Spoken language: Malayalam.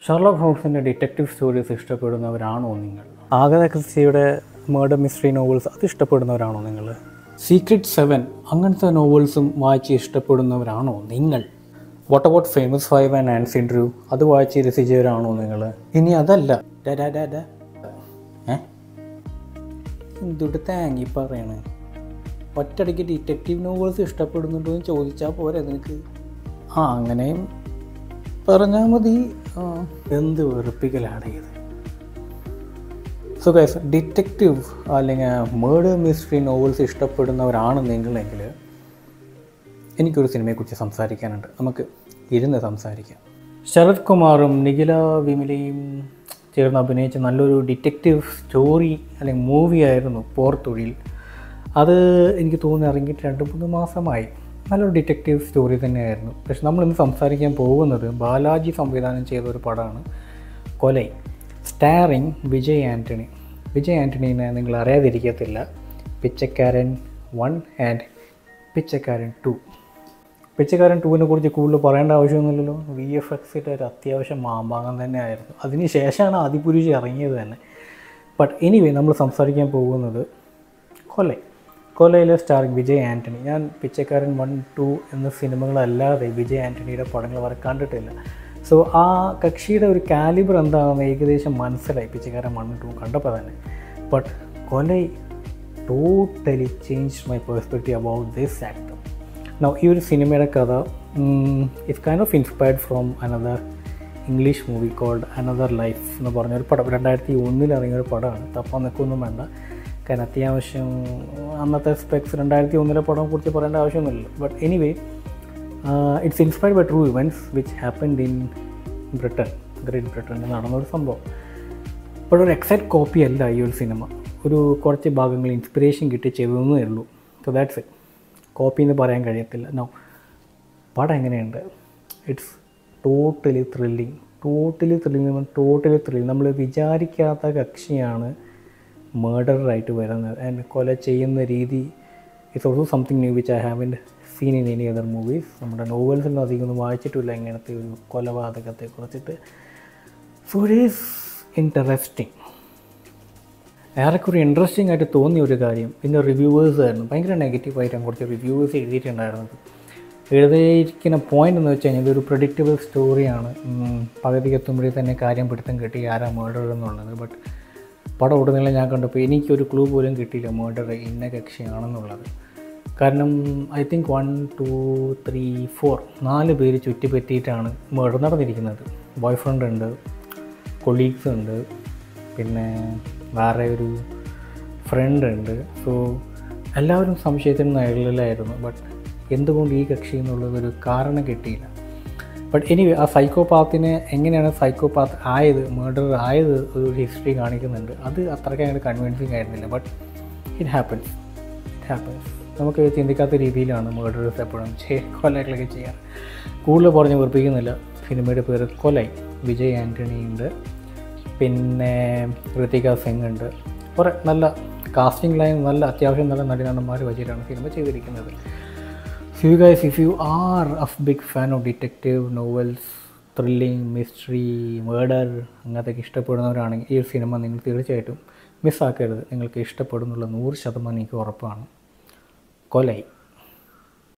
ഷെർലോക്ക് ഹോംസിൻ്റെ ഡിറ്റക്റ്റീവ് സ്റ്റോറീസ് ഇഷ്ടപ്പെടുന്നവരാണോ നിങ്ങൾ ആഗത ക്രിസ്റ്റിയുടെ മേർഡർ മിസ്റ്ററി നോവൽസ് അത് ഇഷ്ടപ്പെടുന്നവരാണോ നിങ്ങൾ സീക്രട്ട് സെവൻ അങ്ങനത്തെ നോവൽസും വായിച്ച് ഇഷ്ടപ്പെടുന്നവരാണോ നിങ്ങൾ what about famous five and ആൻസ് ഇൻട്രൂ അത് വായിച്ച് രസിച്ചവരാണോ നിങ്ങൾ ഇനി അതല്ല ഡാ ഡാ ഡാ ഡാ ഏ എന്തുട്ട് താങ്ങി പറയണേ ഒറ്റയടിക്ക് ഡിറ്റക്റ്റീവ് നോവൽസ് ഇഷ്ടപ്പെടുന്നുണ്ടോ എന്ന് ചോദിച്ചാൽ പോരെ നിനക്ക് ആ അങ്ങനെയും പറഞ്ഞാൽ മതി ആ, എന്ത് വെറുപ്പിക്കലാണ് ഇത് സോ ഗൈസ് ഡിറ്റക്റ്റീവ് അല്ലെങ്കിൽ മേർഡർ മിസ്റ്ററി നോവൽസ് ഇഷ്ടപ്പെടുന്നവരാണ് നിങ്ങളെങ്കിൽ എനിക്കൊരു സിനിമയെക്കുറിച്ച് സംസാരിക്കാനുണ്ട് നമുക്ക് ഇരുന്ന് സംസാരിക്കാം ശരത് കുമാറും നിഖില വിമലയും ചേർന്ന് അഭിനയിച്ച നല്ലൊരു ഡിറ്റക്റ്റീവ് സ്റ്റോറി അല്ലെങ്കിൽ മൂവി ആയിരുന്നു പോർത്തൊഴിൽ അത് എനിക്ക് തോന്നുന്നു ഇറങ്ങിയിട്ട് രണ്ട് മൂന്ന് മാസമായി നല്ലൊരു ഡിറ്റക്റ്റീവ് സ്റ്റോറി തന്നെയായിരുന്നു പക്ഷെ നമ്മളിന്ന് സംസാരിക്കാൻ പോകുന്നത് ബാലാജി സംവിധാനം ചെയ്ത ഒരു പടമാണ് കൊലൈ സ്റ്റാറിങ് വിജയ് ആൻ്റണി വിജയ് ആൻ്റണീനെ നിങ്ങൾ അറിയാതിരിക്കത്തില്ല Pichaikkaran one and Pichaikkaran two Pichaikkaran ടൂവിനെ കുറിച്ച് കൂടുതൽ പറയേണ്ട ആവശ്യമൊന്നുമില്ലല്ലോ വി എഫ് എക്സിൻ്റെ ഒരു അത്യാവശ്യം മാമ്പാകം തന്നെയായിരുന്നു അതിന് ശേഷമാണ് ആദിപുരുഷി ഇറങ്ങിയത് തന്നെ ബട്ട് എനിവേ നമ്മൾ സംസാരിക്കാൻ പോകുന്നത് കൊലൈ കൊലയിലെ സ്റ്റാർ വിജയ് ആൻ്റണി ഞാൻ പിച്ചക്കാരൻ വൺ ടു എന്ന സിനിമകളല്ലാതെ വിജയ് ആൻ്റണിയുടെ പടങ്ങൾ വരെ കണ്ടിട്ടില്ല സോ ആ കക്ഷിയുടെ ഒരു കാലിബർ എന്താണെന്ന് ഏകദേശം മനസ്സിലായി പിച്ചക്കാരൻ വൺ ടു കണ്ടപ്പോൾ തന്നെ but Kolai totally change my perspective about this actor now ഈ ഒരു സിനിമയുടെ കഥ it's kind of inspired from another English movie called another life എന്ന് പറഞ്ഞൊരു പടം രണ്ടായിരത്തി ഒന്നിൽ ഇറങ്ങിയ ഒരു പടമാണ് തപ്പാൻ നിൽക്കൊന്നും വേണ്ട കാരണം അത്യാവശ്യം അന്നത്തെ സ്പെക്സ് രണ്ടായിരത്തി ഒന്നിലെ പടം കുറിച്ച് പറയേണ്ട ആവശ്യമൊന്നുമില്ല but anyway it's inspired by true events which happened in Britain Great ബ്രിട്ടനിൽ നടന്നൊരു സംഭവം ഇപ്പോൾ ഒരു എക്സാക്ട് കോപ്പി അല്ല ഈ ഒരു സിനിമ ഒരു കുറച്ച് ഭാഗങ്ങൾ ഇൻസ്പിറേഷൻ കിട്ടി ചെയ്തതെന്നേ ഉള്ളൂ സോ ദാറ്റ്സ് ഇറ്റ് കോപ്പി എന്ന് പറയാൻ കഴിയത്തില്ല നോ പടം എങ്ങനെയുണ്ട് it's totally thrilling totally thrilling totally thrilling നമ്മൾ വിചാരിക്കാത്ത കക്ഷിയാണ് മേർഡറായിട്ട് വരുന്നത് ആൻഡ് കൊല ചെയ്യുന്ന രീതി it's also something new which I have seen in any other movies നമ്മുടെ നോവൽസൊന്നും അധികം ഒന്നും വായിച്ചിട്ടില്ല ഇങ്ങനത്തെ ഒരു കൊലപാതകത്തെ കുറിച്ചിട്ട് സോ ഇറ്റ് ഈസ് ഇൻട്രസ്റ്റിംഗ് ഏറെക്കുറെ ഇൻട്രസ്റ്റിംഗ് ആയിട്ട് തോന്നിയ ഒരു കാര്യം പിന്നെ റിവ്യൂവേഴ്സ് ആയിരുന്നു ഭയങ്കര നെഗറ്റീവായിട്ടാണ് കുറച്ച് റിവ്യൂവേഴ്സ് എഴുതിയിട്ടുണ്ടായിരുന്നത് എഴുതിയിരിക്കുന്ന പോയിന്റ് എന്ന് വെച്ച് കഴിഞ്ഞാൽ ഇതൊരു പ്രഡിക്റ്റബിൾ സ്റ്റോറിയാണ് പകുതി എത്തുമ്പോഴേ തന്നെ കാര്യം പിടുത്തം കിട്ടി ആരാ മേർഡർ എന്നുള്ളത് ബട്ട് പടം ഉടനീളം ഞാൻ കണ്ടപ്പോൾ എനിക്കൊരു ക്ലൂ പോലും കിട്ടിയില്ല മേർഡർ ഇന്ന കക്ഷിയാണെന്നുള്ളത് കാരണം I think one two three four നാല് പേര് ചുറ്റിപ്പറ്റിയിട്ടാണ് മേർഡർ നടന്നിരിക്കുന്നത് ബോയ് ഫ്രണ്ട് ഉണ്ട് കൊളീഗ്സ് ഉണ്ട് പിന്നെ വേറെ ഒരു ഫ്രണ്ട് ഉണ്ട് സോ എല്ലാവരും സംശയത്തിന് നിഴലിലായിരുന്നു ബട്ട് എന്തുകൊണ്ട് ഈ കക്ഷി എന്നുള്ളത് ഒരു കാരണം കിട്ടിയില്ല ബട്ട് ഇനി ആ സൈക്കോപാത്തിനെ എങ്ങനെയാണ് സൈക്കോപാത്ത് ആയത് മേർഡർ ആയത് ഒരു ഹിസ്റ്ററി കാണിക്കുന്നുണ്ട് അത് അത്രയ്ക്ക് അങ്ങനെ കൺവിൻസിങ് ആയിരുന്നില്ല but it happens it happens നമുക്ക് ചിന്തിക്കാത്ത രീതിയിലാണ് മേർഡേഴ്സ് എപ്പോഴും ചെയ് കൊലകളൊക്കെ ചെയ്യാറ് കൂടുതൽ പറഞ്ഞ് വെറുപ്പിക്കുന്നില്ല സിനിമയുടെ പേര് കൊലൈ വിജയ് ആൻ്റണി ഉണ്ട് പിന്നെ ഋതിക സിംഗ് ഉണ്ട് കുറേ നല്ല കാസ്റ്റിംഗ് ലൈൻ നല്ല അത്യാവശ്യം നല്ല നടന്മാർ വെച്ചിട്ടാണ് സിനിമ ചെയ്തിരിക്കുന്നത് you guys if you are a big fan of detective novels thrilling mystery murder അങ്ങനത്തെയൊക്കെ ഇഷ്ടപ്പെടുന്നവരാണെങ്കിൽ ഈ ഒരു സിനിമ നിങ്ങൾ തീർച്ചയായിട്ടും മിസ്സാക്കരുത് നിങ്ങൾക്ക് ഇഷ്ടപ്പെടുന്നുള്ള നൂറ് ശതമാനം എനിക്ക് ഉറപ്പാണ് കൊലൈ